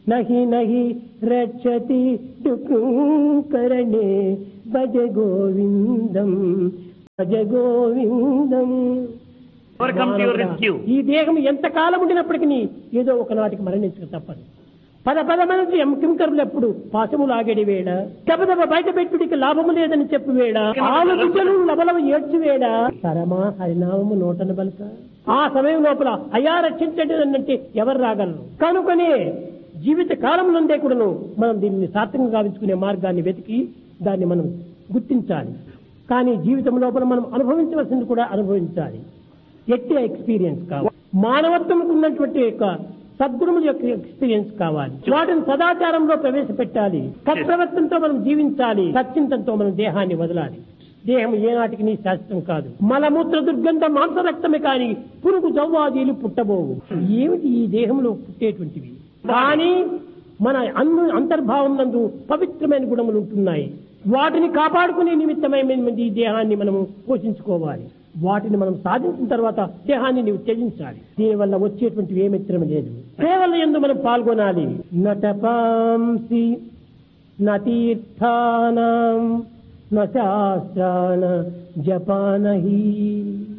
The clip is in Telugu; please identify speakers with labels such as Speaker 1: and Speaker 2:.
Speaker 1: నహి నహి రక్షతి డుకరణే భజ గోవిందం భజ గోవిందం
Speaker 2: Overcome to your rescue.
Speaker 1: ఈ దేహం ఎంత కాలం ఉండినప్పటికీ ఏదో ఒకనాటికి మరణించక తప్పదు పద పదమంది కింకరులు ఎప్పుడు పాశము లాగడి వేళ దెబ్బదెబ్బ బయట పెట్టుడికి లాభము లేదని చెప్పు వేళ ఆలు బిడ్డలు లబలవ ఏడ్చి వేళ తరమా హరినామము నోటను బలక ఆ సమయం లోపల అయా రక్షించండి అన్నంటే ఎవరు రాగలరు కనుకనే జీవిత కాలం నుండే కూడాను మనం దీన్ని సార్థకంగా గావించుకునే మార్గాన్ని వెతికి దాన్ని మనం గుర్తించాలి కానీ జీవితం లోపల మనం అనుభవించవలసింది కూడా అనుభవించాలి ఎట్టి ఎక్స్పీరియన్స్ కావాలి మానవత్వంకు ఉన్నటువంటి యొక్క సద్గుణముల యొక్క ఎక్స్పీరియన్స్ కావాలి వాటిని సదాచారంలో ప్రవేశపెట్టాలి సత్ప్రవర్తనతో మనం జీవించాలి సత్చింతంతో మనం దేహాన్ని వదలాలి దేహం ఏనాటికి నీ శాస్త్రం కాదు మలమూత్ర దుర్గంధ మాంసరక్తమే కాని పురుగు జవ్వాదీలు పుట్టబోవు ఏమిటి ఈ దేహంలో పుట్టేటువంటివి కానీ మన అన్ను అంతర్భావం నందు పవిత్రమైన గుణములు ఉంటున్నాయి వాటిని కాపాడుకునే నిమిత్తమై మనం ఈ దేహాన్ని మనము పోషించుకోవాలి వాటిని మనం సాధించిన తర్వాత దేహాన్ని నీవు త్యజించాలి దీనివల్ల వచ్చేటువంటి ఏ మిత్రం లేదు సేవల ఎందు మనం పాల్గొనాలి నటపాంసి నతీర్థానం న శాస్త్రాన జపానహి